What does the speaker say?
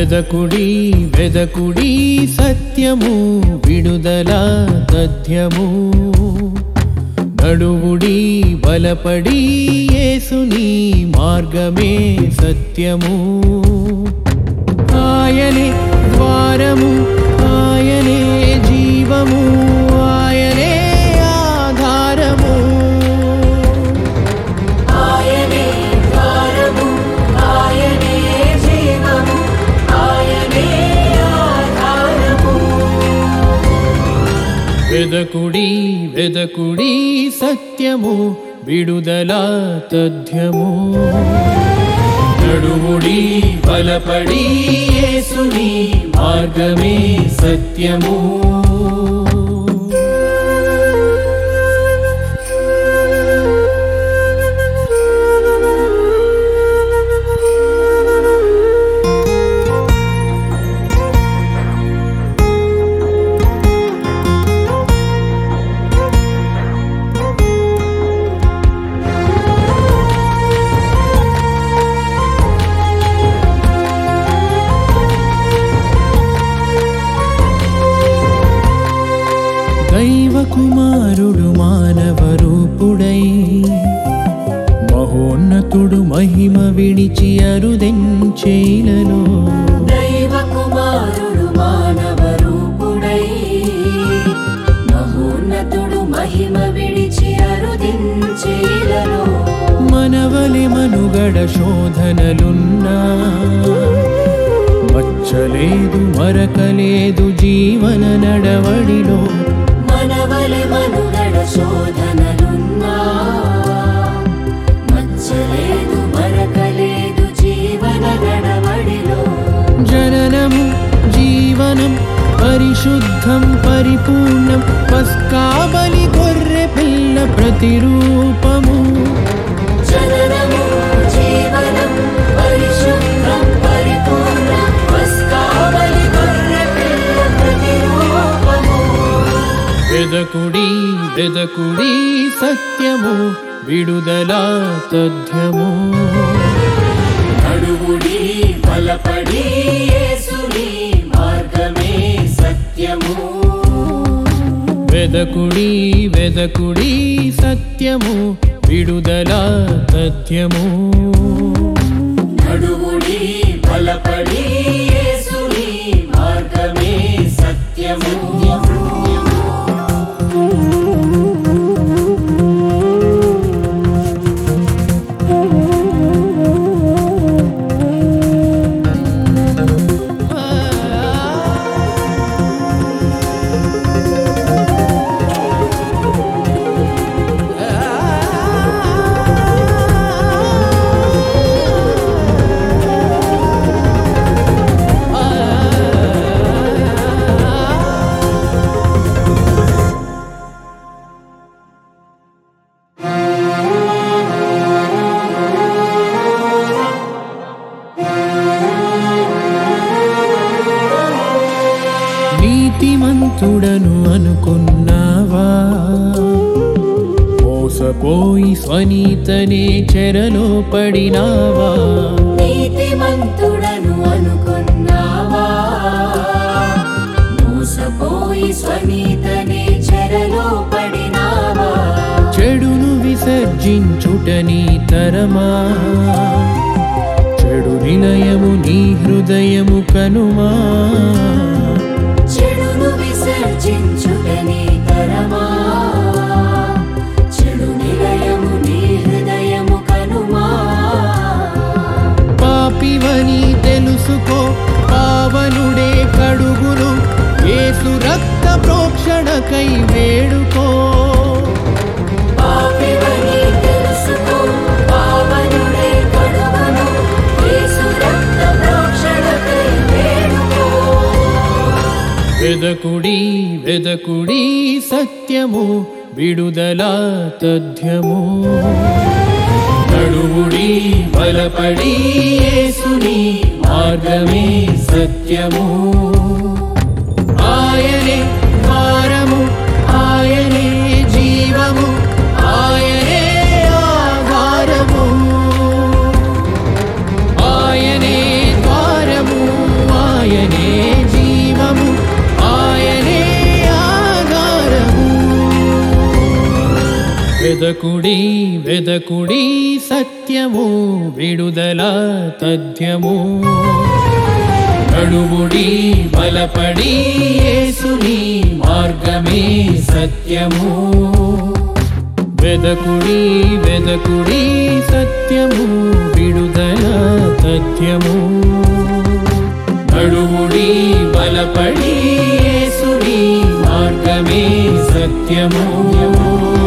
వెదకుడి వెదకుడి సత్యము విడుదల తథ్యము నడువుడి బలపడి యేసుని మార్గమే సత్యము ఆయనే ద్వారము ఆయనే జీవము ఆయనే ఆధారము ఆయనే ద్వారము ఆయనే జీవము ఆయనే ఆధారము వెదకుడి వెదకుడి సత్యము విడుదల తథ్యము నడువుడి బలపడి యేసుని మార్గమే సత్యము దైవ కుమారుడు మానవ రూపుడై మహోన్నతుడు మహిమ విడిచి అరుదెంచేలలో దైవ కుమారుడు మానవ రూపుడై మహోన్నతుడు మహిమ విడిచి అరుదించేలలో మనవలి మనుగడ శోధనలున్నా మచ్చలేదు మరకలేదు జీవన నడవడిలో మనవలె మనుగడ శోధనలున్నా మచ్చలేదు మరకలేదు జీవన గడవడిలో జననము జీవనం పరిశుద్ధం పరిపూర్ణం పస్కాబలి గొర్రె పిల్ల ప్రతిరూపము జననము జీవనం పరిశుభ్రం పరిపూర్ణం పస్కావలి గొర్రె పిల్ల ప్రతిరూపము వెదకుడి వెదకుడి సత్యము విడుదల తథ్యము నడువుడి బలపడి యేసుని మార్గమే సత్యము వెదకుడి వెదకుడి సత్యము విడుదల తథ్యము నడువుడి బలపడి యేసుని మార్గమే సత్యము నీతిమంతుడను అనుకున్నావా మోసపోయి స్వనీతనే చెరలో పడినావా నీతిమంతుడను అనుకున్నావా మోసపోయి స్వనీతనే చెరలో పడినావా చెడును విసర్జించుట నీ తరమా చెడు నిలయము నీ హృదయము కనుమా చెడును విసర్జించుటని తరమా చెడు నిలయము నీ హృదయము కనుమా పాపివని తెలుసుకో పావనుడే కడుగును యేసు రక్త ప్రోక్షణకై వేడుకో పాపివని తెలుసుకో పావనుడే కడుగును యేసు రక్త ప్రోక్షణకై వేడుకో వెదకుడి వెదకుడి సత్యము విడుదల తథ్యము నడువుడి బలపడి యేసుని మార్గమే సత్యము ఆయనే ద్వారము ఆయనే జీవము ఆయనే ఆధారము ఆయనే ద్వారము వెదకుడి వెదకుడి సత్యము విడుదల తథ్యము నడువుడి బలపడి యేసుని మార్గమే సత్యము వెదకుడి వెదకుడి సత్యము విడుదల తథ్యము నడువుడి బలపడి యేసుని మార్గమే సత్యము